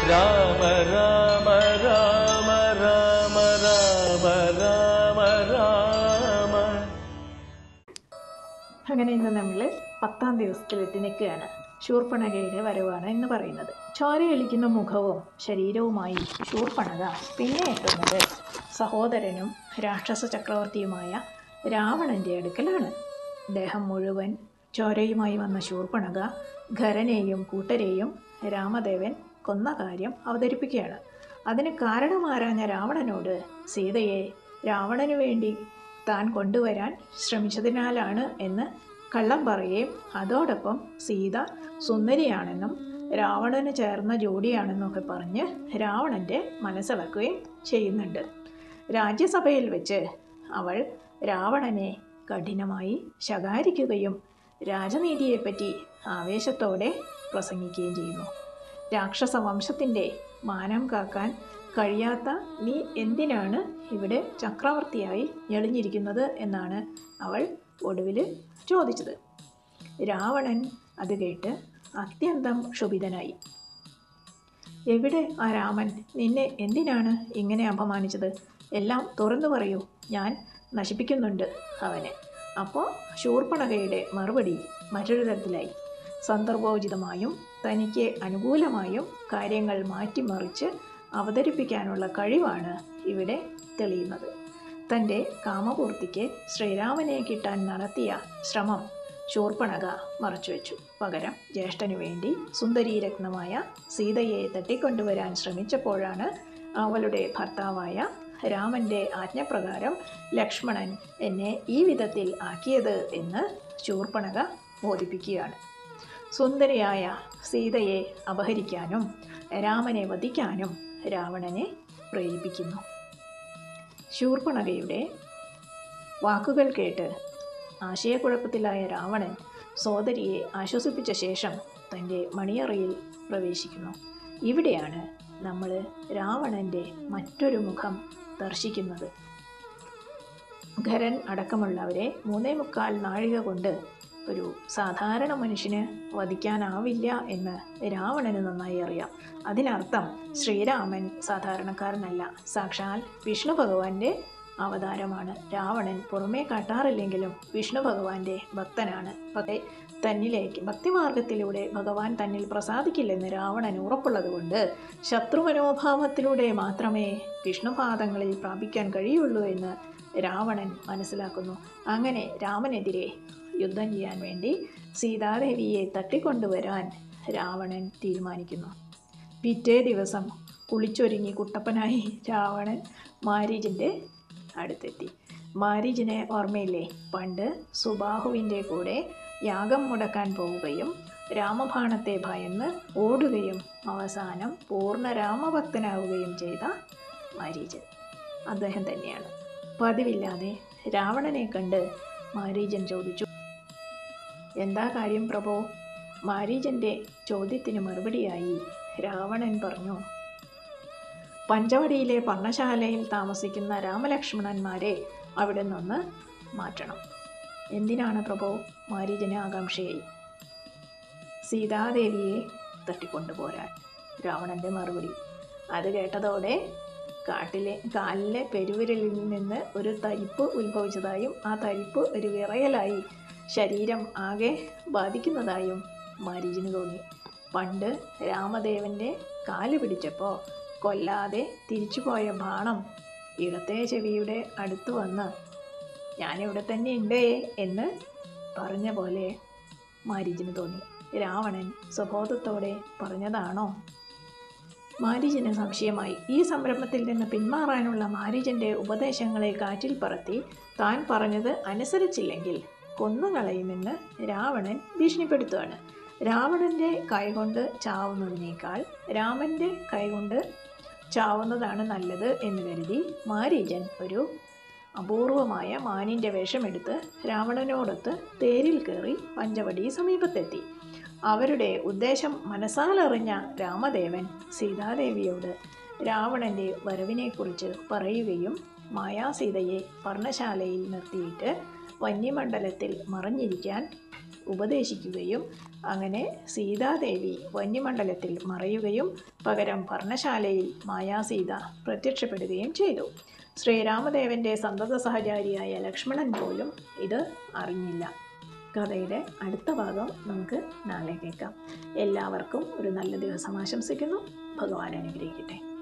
രാമ രാമ രാമ രാമ രാമ രാമ രാമ അങ്ങനെ ഇന്ന് നമ്മൾ പത്താം ദിവസത്തിലെത്തി നിൽക്കുകയാണ് ശൂർപ്പണകയുടെ വരവാണ് എന്ന് പറയുന്നത് ചോരയൊലിക്കുന്ന മുഖവും ശരീരവുമായി ശൂർപ്പണക പിന്നെ എത്തുന്നത് സഹോദരനും രാക്ഷസ ചക്രവർത്തിയുമായ രാവണൻ്റെ അടുക്കലാണ് ദേഹം മുഴുവൻ ചോരയുമായി വന്ന ശൂർപ്പണക ഖരനെയും കൂട്ടരെയും രാമദേവൻ കൊന്ന കാര്യം അവതരിപ്പിക്കുകയാണ് അതിന് കാരണമാരാഞ്ഞ രാവണനോട് സീതയെ രാവണനു വേണ്ടി താൻ കൊണ്ടുവരാൻ ശ്രമിച്ചതിനാലാണ് എന്ന് കള്ളം പറയുകയും അതോടൊപ്പം സീത സുന്ദരിയാണെന്നും രാവണന് ചേർന്ന ജോഡിയാണെന്നൊക്കെ പറഞ്ഞ് രാവണൻ്റെ മനസ്സിളക്കുകയും ചെയ്യുന്നുണ്ട് രാജ്യസഭയിൽ വെച്ച് അവൾ രാവണനെ കഠിനമായി ശകാരിക്കുകയും രാജനീതിയെപ്പറ്റി ആവേശത്തോടെ പ്രസംഗിക്കുകയും ചെയ്യുന്നു രാക്ഷസ വംശത്തിൻ്റെ മാനം കാക്കാൻ കഴിയാത്ത നീ എന്തിനാണ് ഇവിടെ ചക്രവർത്തിയായി എളിഞ്ഞിരിക്കുന്നത് എന്നാണ് അവൾ ഒടുവിൽ ചോദിച്ചത് രാവണൻ അത് കേട്ട് അത്യന്തം ക്ഷുഭിതനായി എവിടെ ആ രാമൻ നിന്നെ എന്തിനാണ് ഇങ്ങനെ അപമാനിച്ചത് എല്ലാം തുറന്നു പറയൂ ഞാൻ നശിപ്പിക്കുന്നുണ്ട് അവനെ അപ്പോൾ ശൂർപ്പണകയുടെ മറുപടി മറ്റൊരു തരത്തിലായി സന്ദർഭോചിതമായും തനിക്ക് അനുകൂലമായും കാര്യങ്ങൾ മാറ്റിമറിച്ച് അവതരിപ്പിക്കാനുള്ള കഴിവാണ് ഇവിടെ തെളിയുന്നത് തൻ്റെ കാമപൂർത്തിക്ക് ശ്രീരാമനെ കിട്ടാൻ നടത്തിയ ശ്രമം ശൂർപ്പണക മറച്ചുവെച്ചു പകരം ജ്യേഷ്ഠനു വേണ്ടി സുന്ദരീരത്നമായ സീതയെ തട്ടിക്കൊണ്ടുവരാൻ ശ്രമിച്ചപ്പോഴാണ് അവളുടെ ഭർത്താവായ രാമൻ്റെ ആജ്ഞപ്രകാരം ലക്ഷ്മണൻ എന്നെ ഈ വിധത്തിൽ ആക്കിയത് എന്ന് ശൂർപ്പണക ബോധിപ്പിക്കുകയാണ് സുന്ദരിയായ സീതയെ അപഹരിക്കാനും രാമനെ വധിക്കാനും രാവണനെ പ്രേരിപ്പിക്കുന്നു ശൂർപ്പണകയുടെ വാക്കുകൾ കേട്ട് ആശയക്കുഴപ്പത്തിലായ രാവണൻ സോദരിയെ ആശ്വസിപ്പിച്ച ശേഷം തൻ്റെ മണിയറയിൽ പ്രവേശിക്കുന്നു ഇവിടെയാണ് നമ്മൾ രാവണൻ്റെ മറ്റൊരു മുഖം ദർശിക്കുന്നത് ഖരൻ അടക്കമുള്ളവരെ മൂന്നേ മുക്കാൽ നാഴിക കൊണ്ട് ഒരു സാധാരണ മനുഷ്യന് വധിക്കാനാവില്ല എന്ന് രാവണന് നന്നായി അറിയാം അതിനർത്ഥം ശ്രീരാമൻ സാധാരണക്കാരനല്ല സാക്ഷാൽ വിഷ്ണു ഭഗവാന്റെ അവതാരമാണ് രാവണൻ പുറമേ കാട്ടാറില്ലെങ്കിലും വിഷ്ണു ഭഗവാന്റെ ഭക്തനാണ് പക്ഷേ തന്നിലേക്ക് ഭക്തിമാർഗത്തിലൂടെ ഭഗവാൻ തന്നിൽ പ്രസാദിക്കില്ലെന്ന് രാവണൻ ഉറപ്പുള്ളതുകൊണ്ട് ശത്രുമനോഭാവത്തിലൂടെ മാത്രമേ വിഷ്ണുപാദങ്ങളിൽ പ്രാപിക്കാൻ കഴിയുള്ളൂ എന്ന് രാവണൻ മനസ്സിലാക്കുന്നു അങ്ങനെ രാമനെതിരെ യുദ്ധം ചെയ്യാൻ വേണ്ടി സീതാദേവിയെ തട്ടിക്കൊണ്ടുവരാൻ രാവണൻ തീരുമാനിക്കുന്നു പിറ്റേ ദിവസം കുളിച്ചൊരുങ്ങി കുട്ടപ്പനായി രാവണൻ മാരീജിൻ്റെ അടുത്തെത്തി മാരീജിനെ ഓർമ്മയില്ലേ പണ്ട് സുബാഹുവിൻ്റെ കൂടെ യാഗം മുടക്കാൻ പോവുകയും രാമബാണത്തെ ഭയന്ന് ഓടുകയും അവസാനം പൂർണ്ണ രാമഭക്തനാവുകയും ചെയ്ത മാരീജൻ അദ്ദേഹം തന്നെയാണ് പതിവില്ലാതെ രാവണനെ കണ്ട് മാരീജൻ ചോദിച്ചു എന്താ കാര്യം പ്രഭോ മാരീജൻ്റെ ചോദ്യത്തിന് മറുപടിയായി രാവണൻ പറഞ്ഞു പഞ്ചവടിയിലെ പർണശാലയിൽ താമസിക്കുന്ന രാമലക്ഷ്മണന്മാരെ അവിടെ നിന്ന് മാറ്റണം എന്തിനാണ് പ്രഭോ മാരീജന് ആകാംക്ഷയായി സീതാദേവിയെ തട്ടിക്കൊണ്ടുപോരാൻ രാവണൻ്റെ മറുപടി അത് കേട്ടതോടെ കാട്ടിലെ കാലിലെ പെരുവിരലിൽ നിന്ന് ഒരു തരിപ്പ് ഉത്ഭവിച്ചതായും ആ തരിപ്പ് ഒരു വിറയലായി ശരീരം ആകെ ബാധിക്കുന്നതായും മാരീജിന് തോന്നി പണ്ട് രാമദേവൻ്റെ കാല് പിടിച്ചപ്പോൾ കൊല്ലാതെ തിരിച്ചുപോയ ബാണം ഇടത്തെ ചെവിയുടെ അടുത്ത് വന്ന് ഞാനിവിടെ തന്നെ ഉണ്ടേ എന്ന് പറഞ്ഞ പോലെ മാരീജിന് തോന്നി രാവണൻ സ്വബോധത്തോടെ പറഞ്ഞതാണോ മാരീജന് സംശയമായി ഈ സംരംഭത്തിൽ നിന്ന് പിന്മാറാനുള്ള മാരീജൻ്റെ ഉപദേശങ്ങളെ കാറ്റിൽ പറത്തി താൻ പറഞ്ഞത് അനുസരിച്ചില്ലെങ്കിൽ കൊന്നുകളയുമെന്ന് രാവണൻ ഭീഷണിപ്പെടുത്തുകയാണ് രാവണൻ്റെ കൈകൊണ്ട് ചാവുന്നതിനേക്കാൾ രാമൻ്റെ കൈകൊണ്ട് ചാവുന്നതാണ് നല്ലത് എന്ന് കരുതി മാരീജൻ ഒരു അപൂർവമായ മാനിൻ്റെ വേഷമെടുത്ത് രാവണനോടൊത്ത് തേരിൽ കയറി പഞ്ചവടി സമീപത്തെത്തി അവരുടെ ഉദ്ദേശം മനസ്സാലറിഞ്ഞ രാമദേവൻ സീതാദേവിയോട് രാവണൻ്റെ വരവിനെക്കുറിച്ച് പറയുകയും മായാസീതയെ പർണശാലയിൽ നിർത്തിയിട്ട് വന്യമണ്ഡലത്തിൽ മറഞ്ഞിരിക്കാൻ ഉപദേശിക്കുകയും അങ്ങനെ സീതാദേവി വന്യമണ്ഡലത്തിൽ മറയുകയും പകരം പർണശാലയിൽ മായാസീത പ്രത്യക്ഷപ്പെടുകയും ചെയ്തു ശ്രീരാമദേവൻ്റെ സന്തത സഹചാരിയായ ലക്ഷ്മണൻ പോലും ഇത് അറിഞ്ഞില്ല കഥയുടെ അടുത്ത ഭാഗം നമുക്ക് നാളെ കേൾക്കാം എല്ലാവർക്കും ഒരു നല്ല ദിവസം ആശംസിക്കുന്നു ഭഗവാൻ അനുഗ്രഹിക്കട്ടെ